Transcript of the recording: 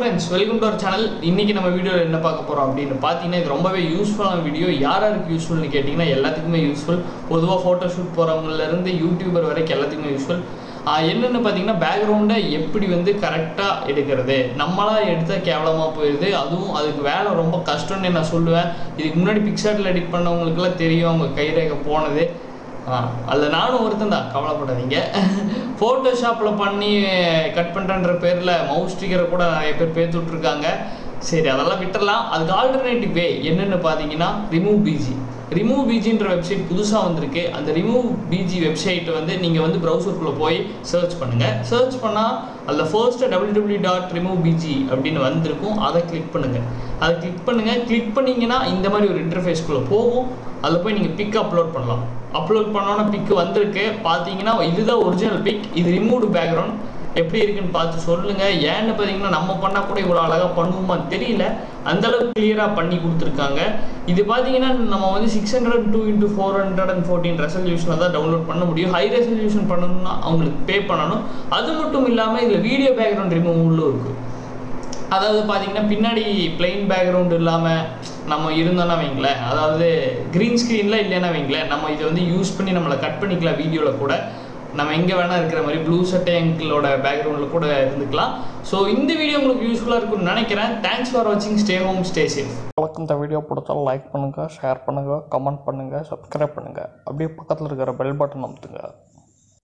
friends welcome to our channel இன்னைக்கு நம்ம வீடியோவில் என்ன பார்க்க போகிறோம் அப்படின்னு பார்த்தீங்கன்னா இது ரொம்பவே யூஸ்ஃபுல்லான வீடியோ யார் யாருக்கு யூஸ்ஃபுல்னு கேட்டிங்கன்னா எல்லாத்துக்குமே யூஸ்ஃபுல் பொதுவாக ஃபோட்டோ ஷூட் போகிறவங்கலேருந்து யூடியூபர் வரைக்கும் எல்லாத்துக்குமே யூஸ்ஃபுல் என்னென்னு பார்த்தீங்கன்னா பேக்ரவுண்டை எப்படி வந்து கரெக்டாக எடுக்கிறது நம்மளா எடுத்தால் கேவலமாக போயிடுது அதுவும் அதுக்கு வேலை ரொம்ப கஷ்டம்னு நான் சொல்லுவேன் இதுக்கு முன்னாடி பிக்சார்டில் எடிட் பண்ணவங்களுக்குலாம் தெரியும் அவங்க கைரேகை போனது ஆ அதில் நானும் ஒருத்தன் தான் கவலைப்படாதீங்க ஃபோட்டோஷாப்பில் பண்ணி கட் பண்ணுறன்ற பேரில் மவுஸ் ஸ்டிக்கரை கூட நிறைய பேர் பேத்து விட்ருக்காங்க சரி அதெல்லாம் விட்டுறலாம் அதுக்கு ஆல்டர்னேட்டிவ் வே என்னென்னு பார்த்தீங்கன்னா ரிமூவ் பிஜி ரிமூவ் பிஜின்ற வெப்சைட் புதுசாக வந்திருக்கு அந்த ரிமூவ் பிஜி வெப்சைட்டை வந்து நீங்கள் வந்து ப்ரௌசருக்குள்ளே போய் சர்ச் பண்ணுங்கள் சர்ச் பண்ணால் அதில் first W W dot remove BG அப்படின்னு வந்திருக்கும் அதை கிளிக் பண்ணுங்கள் அதை கிளிக் பண்ணுங்கள் கிளிக் பண்ணிங்கன்னா இந்த மாதிரி ஒரு இன்டர்ஃபேஸ்க்குள்ளே போகும் அதில் போய் நீங்கள் பிக் அப்லோட் பண்ணலாம் அப்லோட் பண்ணோன்னா பிக் வந்திருக்கு பார்த்தீங்கன்னா இதுதான் ஒரிஜினல் பிக் இது ரிமூவ்டு பேக்ரவுண்ட் எப்படி இருக்குன்னு பார்த்து சொல்லுங்கள் ஏன்னு பார்த்தீங்கன்னா நம்ம பண்ணால் கூட இவ்வளோ அழகாக பண்ணுவோமான்னு தெரியல அந்தளவுக்கு கிளியராக பண்ணி கொடுத்துருக்காங்க இது பார்த்தீங்கன்னா நம்ம வந்து six hundred two into four hundred and fourteen ரெசல்யூஷனில் தான் டவுன்லோட் பண்ண முடியும் ஹை ரெசல்யூஷன் பண்ணணும்னா அவங்களுக்கு பே பண்ணணும் அது மட்டும் இல்லாமல் இதில் வீடியோ பேக்ரவுண்ட் ரிமூவலும் இருக்குது அதாவது பார்த்தீங்கன்னா பின்னாடி பிளெயின் பேக்ரவுண்ட் இல்லாமல் நம்ம இருந்தோம்னா வைங்களேன் அதாவது க்ரீன் ஸ்க்ரீனில் இல்லைன்னா வைங்களேன் நம்ம இதை வந்து யூஸ் பண்ணி நம்மளை கட் பண்ணிக்கலாம் வீடியோவில் கூட நம்ம எங்கே வேணால் இருக்கிற மாதிரி ப்ளூ சட்டை எங்களோட பேக்ரவுண்டில் கூட இருந்துக்கலாம் ஸோ இந்த வீடியோ உங்களுக்கு யூஸ்ஃபுல்லாக இருக்கும்னு நினைக்கிறேன் தேங்க்ஸ் ஃபார் வாட்சிங் ஸ்டே ஹோம் ஸ்டே சேஃப் உங்களுக்கு இந்த வீடியோ பிடிச்சா லைக் பண்ணுங்கள் ஷேர் பண்ணுங்கள் கமெண்ட் பண்ணுங்கள் சப்ஸ்கிரைப் பண்ணுங்கள் அப்படியே பக்கத்தில் இருக்கிற பெல் பட்டன் அமுத்துங்க